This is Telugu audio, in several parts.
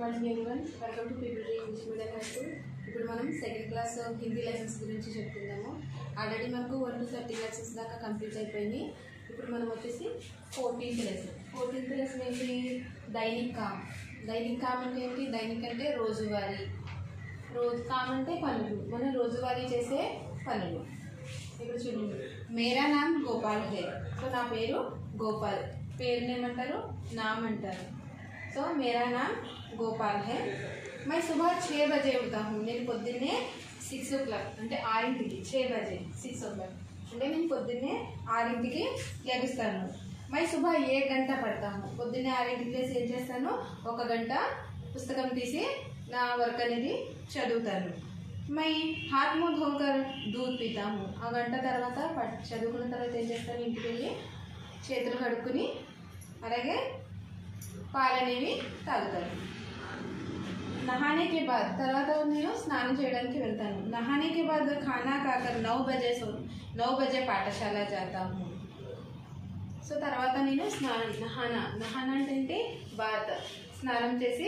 Morning everyone welcome to people English medium high school ఇప్పుడు మనం సెకండ్ క్లాస్ హిందీ లెసన్స్ గురించి చెప్తున్నాము ఆల్రెడీ మనకు వన్ టు థర్టీ లెసన్స్ దాకా కంప్లీట్ అయిపోయినాయి ఇప్పుడు మనం వచ్చేసి ఫోర్టీన్త్ లెసన్ ఫోర్టీన్త్ లెసన్ ఏంటి దైనిక్ కామ్ దైనిక్ కామ్ అంటే ఏంటి దైనిక్ అంటే రోజువారీ రోజు కామ్ అంటే పనులు మనం రోజువారీ చేసే పనులు ఇప్పుడు చూడండి మేరా నామ్ గోపాల్ హే సో నా పేరు గోపాల్ పేరుని ఏమంటారు నామ్ అంటారు సో మేరా నామ్ గోపాల్ హే మై సుబహ్ ఛే బజే ఉడతా హూ నేను పొద్దున్నే సిక్స్ ఓ క్లాక్ అంటే ఆరింటికి ఛే బజే సిక్స్ ఓ క్లాక్ అంటే నేను పొద్దున్నే ఆరింటికి లెగుస్తాను మై సుబహ్ ఏ గంట పడతాము పొద్దున్నే ఆరింటికి లేసి ఏం చేస్తాను ఒక గంట పుస్తకం తీసి నా వర్క్ అనేది చదువుతాను మై హాత్ ముఖ ధోకర్ దూద్ పీతాము ఆ గంట తర్వాత ప- చదువుకున్న తర్వాత ఏం చేస్తాను ఇంటికి వెళ్ళి చేతులు కడుక్కుని అలాగే పాలు అనేవి తాగుతాను నహానేకే బాద్ తర్వాత నేను స్నానం చేయడానికి వెళ్తాను నహానేకే బాద్ ఖానా కాకర్ నౌ బజే సో నౌ బజే పాఠశాల జాతాము సో తర్వాత నేను స్నానం నహానా నహానా అంటే ఏంటి బాత్ స్నానం చేసి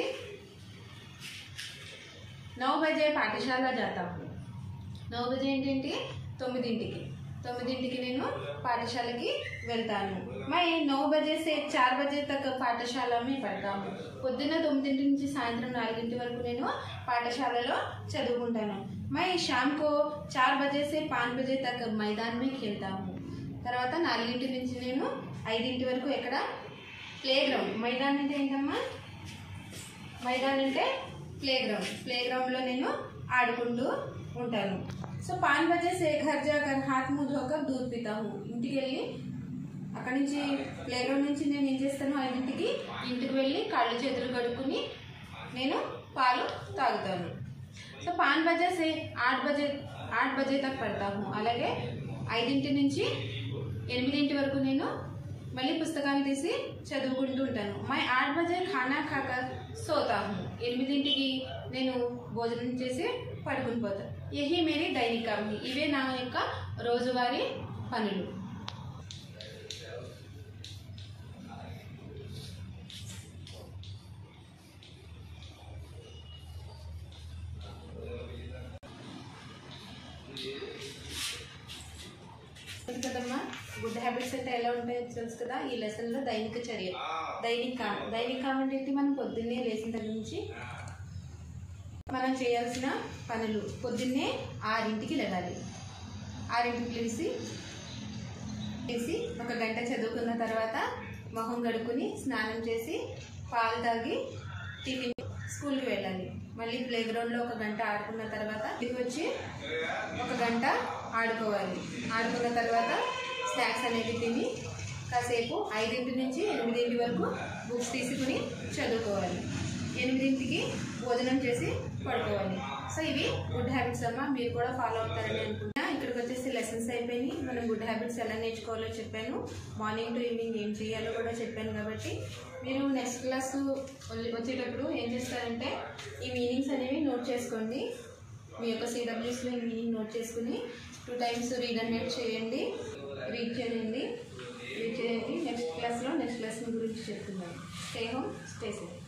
నౌ బజే పాఠశాల జాతాము నౌ బజే ఏంటంటే తొమ్మిదింటికి తొమ్మిదింటికి నేను పాఠశాలకి వెళ్తాను మై నౌ బజే సే చార్ బజే తక్ పాఠశాల మే పడతాము పొద్దున్న తొమ్మిదింటి నుంచి సాయంత్రం నాలుగింటి వరకు నేను పాఠశాలలో చదువుకుంటాను మై షామ్కో చార్ బజే సే పాంచ్ బజే తక్ మైదాన్ మే ఖేల్తాము తర్వాత నాలుగింటి నుంచి నేను ఐదింటి వరకు ఎక్కడ ప్లే గ్రౌండ్ మైదాన్ అంటే ఏంటమ్మా మైదాన్ అంటే ప్లే గ్రౌండ్ ప్లే గ్రౌండ్లో నేను ఆడుకుంటూ ఉంటాను సో పాన్ బజే సే ఘర్ జాకర్ హాత్ ముఖ ధోకర్ దూద్ పీతాము ఇంటికి వెళ్ళి అక్కడి నుంచి ప్లే గ్రౌండ్ నుంచి నేను ఏం చేస్తాను ఐదింటికి ఇంటికి వెళ్ళి కాళ్ళు చేతులు కడుక్కుని నేను పాలు తాగుతాను సో పాన్ బజే సే ఆठ బజే ఆठ బజే తక్ పడతాము అలాగే ఐదింటి నుంచి ఎనిమిదింటి వరకు నేను మళ్ళీ పుస్తకాలు తీసి చదువుకుంటూ ఉంటాను మై ఆठ బజే ఖానా ఖాక సోతాము ఎనిమిదింటికి నేను భోజనం చేసి పడుకుని పోతాను యహీ మేరీ దైనిక్ కామ్ హై. ఇవే నా యొక్క రోజువారీ పనులు తెలుసు కదమ్మా గుడ్ హ్యాబిట్స్ అంటే ఎలా ఉంటాయో తెలుసు కదా ఈ లెసన్లో దైనిక చర్య దైనిక కామ్ దైనిక కామ్ అంటే ఏంటి మనం పొద్దున్నే లేచిన దగ్గర నుంచి మనం చేయాల్సిన పనులు పొద్దున్నే ఆరింటికి లెగాలి ఆరింటికి లేచి లేచి ఒక గంట చదువుకున్న తర్వాత మొహం కడుక్కుని స్నానం చేసి పాలు తాగి టిఫిన్ స్కూల్కి వెళ్ళాలి మళ్ళీ ప్లే గ్రౌండ్లో ఒక గంట ఆడుకున్న తర్వాత ఇంటికి వచ్చి ఒక గంట ఆడుకోవాలి ఆడుకున్న తర్వాత స్నాక్స్ అనేవి తిని కాసేపు ఐదింటి నుంచి ఎనిమిదింటి వరకు బుక్స్ తీసుకుని చదువుకోవాలి ఎనిమిదింటికి భోజనం చేసి పడుకోవాలి సో ఇవి గుడ్ హ్యాబిట్స్ అమ్మా మీరు కూడా ఫాలో అవుతారని అనుకుంటున్నా ఇక్కడికి వచ్చేసి లెసన్స్ అయిపోయినాయి మనం గుడ్ హ్యాబిట్స్ ఎలా నేర్చుకోవాలో చెప్పాను మార్నింగ్ టు ఈవినింగ్ ఏం చేయాలో కూడా చెప్పాను కాబట్టి మీరు నెక్స్ట్ క్లాస్ వచ్చేటప్పుడు ఏం చేస్తారంటే ఈ మీనింగ్స్ అనేవి నోట్ చేసుకోండి మీ యొక్క సిడబ్ల్యూస్లో ఈ మీనింగ్ నోట్ చేసుకుని two times read and net చేయండి రీడ్ చేయండి రీడ్ చేయండి నెక్స్ట్ క్లాస్లో నెక్స్ట్ లెసన్ గురించి చెప్తున్నాను స్టే హోమ్ స్టే సేఫ్